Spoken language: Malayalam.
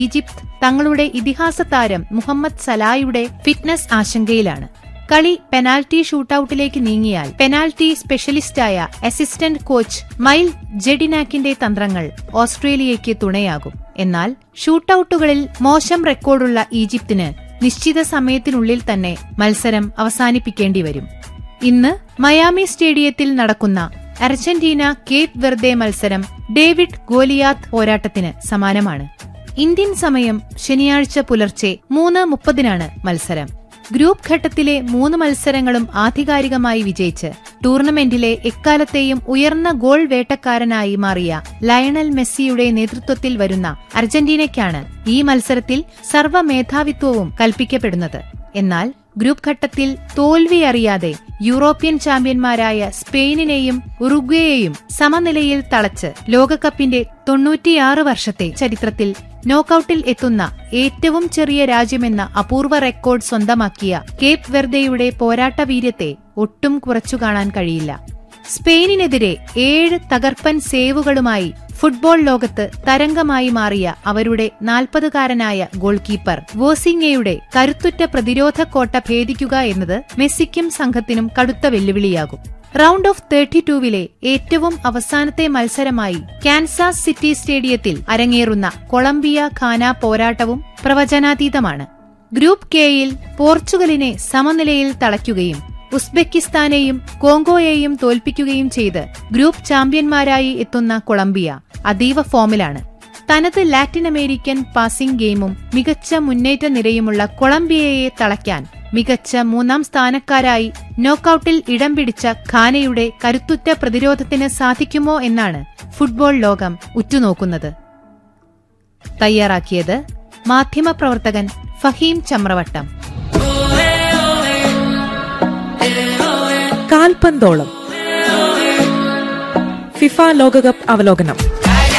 ഈജിപ്ത് തങ്ങളുടെ ഇതിഹാസ താരം മുഹമ്മദ് സലായുടെ ഫിറ്റ്നസ് ആശങ്കയിലാണ് കളി പെനാൽറ്റി ഷൂട്ടൌട്ടിലേക്ക് നീങ്ങിയാൽ പെനാൽറ്റി സ്പെഷ്യലിസ്റ്റായ അസിസ്റ്റന്റ് കോച്ച് മൈൽ ജെഡിനാക്കിന്റെ തന്ത്രങ്ങൾ ഓസ്ട്രേലിയയ്ക്ക് തുണയാകും എന്നാൽ ഷൂട്ടൌട്ടുകളിൽ മോശം റെക്കോർഡുള്ള ഈജിപ്തിന് നിശ്ചിത സമയത്തിനുള്ളിൽ തന്നെ മത്സരം അവസാനിപ്പിക്കേണ്ടി വരും ഇന്ന് മയാമി സ്റ്റേഡിയത്തിൽ നടക്കുന്ന അർജന്റീന കേപ്പ് വെർദെ മത്സരം ഡേവിഡ് ഗോലിയാത്ത് പോരാട്ടത്തിന് സമാനമാണ് ഇന്ത്യൻ സമയം ശനിയാഴ്ച പുലർച്ചെ മൂന്ന് മുപ്പതിനാണ് മത്സരം ഗ്രൂപ്പ് ഘട്ടത്തിലെ മൂന്ന് മത്സരങ്ങളും ആധികാരികമായി വിജയിച്ച് ടൂർണമെന്റിലെ എക്കാലത്തെയും ഉയർന്ന ഗോൾ വേട്ടക്കാരനായി മാറിയ ലയണൽ മെസ്സിയുടെ നേതൃത്വത്തിൽ വരുന്ന അർജന്റീനയ്ക്കാണ് ഈ മത്സരത്തിൽ സർവ്വമേധാവിത്വവും കൽപ്പിക്കപ്പെടുന്നത് എന്നാൽ ഗ്രൂപ്പ് ഘട്ടത്തിൽ തോൽവി അറിയാതെ യൂറോപ്യൻ ചാമ്പ്യന്മാരായ സ്പെയിനിനെയും ഉറുഗ്വേയെയും സമനിലയിൽ തളച്ച് ലോകകപ്പിന്റെ തൊണ്ണൂറ്റിയാറ് വർഷത്തെ ചരിത്രത്തിൽ നോക്കൌട്ടിൽ എത്തുന്ന ഏറ്റവും ചെറിയ രാജ്യമെന്ന അപൂർവ റെക്കോർഡ് സ്വന്തമാക്കിയ കേപ്പ് വെർദെയുടെ പോരാട്ട വീര്യത്തെ ഒട്ടും കുറച്ചു കാണാൻ കഴിയില്ല സ്പെയിനിനെതിരെ ഏഴ് തകർപ്പൻ സേവുകളുമായി ഫുട്ബോൾ ലോകത്ത് തരംഗമായി മാറിയ അവരുടെ നാൽപ്പതുകാരനായ ഗോൾ കീപ്പർ വോസിംഗയുടെ കരുത്തുറ്റ പ്രതിരോധ കോട്ട ഭേദിക്കുക എന്നത് മെസ്സിക്കും സംഘത്തിനും കടുത്ത വെല്ലുവിളിയാകും റൗണ്ട് ഓഫ് തേർട്ടി ടൂവിലെ ഏറ്റവും അവസാനത്തെ മത്സരമായി കാൻസാസ് സിറ്റി സ്റ്റേഡിയത്തിൽ അരങ്ങേറുന്ന കൊളംബിയ ഖാന പോരാട്ടവും പ്രവചനാതീതമാണ് ഗ്രൂപ്പ് കെയിൽ പോർച്ചുഗലിനെ സമനിലയിൽ തളയ്ക്കുകയും ഉസ്ബെക്കിസ്ഥാനെയും കോങ്കോയെയും തോൽപ്പിക്കുകയും ചെയ്ത് ഗ്രൂപ്പ് ചാമ്പ്യന്മാരായി എത്തുന്ന കൊളംബിയ അതീവ ഫോമിലാണ് തനത് ലാറ്റിൻ അമേരിക്കൻ പാസിംഗ് ഗെയിമും മികച്ച മുന്നേറ്റ നിരയുമുള്ള കൊളംബിയയെ തളയ്ക്കാൻ മികച്ച മൂന്നാം സ്ഥാനക്കാരായി നോക്കൌട്ടിൽ ഇടം പിടിച്ച ഖാനയുടെ കരുത്തുറ്റ പ്രതിരോധത്തിന് സാധിക്കുമോ എന്നാണ് ഫുട്ബോൾ ലോകം ഉറ്റുനോക്കുന്നത് തയ്യാറാക്കിയത് മാധ്യമപ്രവർത്തകൻ ഫഹീം ചമ്രവട്ടം കാൽപന്തോളം ഫിഫ ലോകകപ്പ് അവലോകനം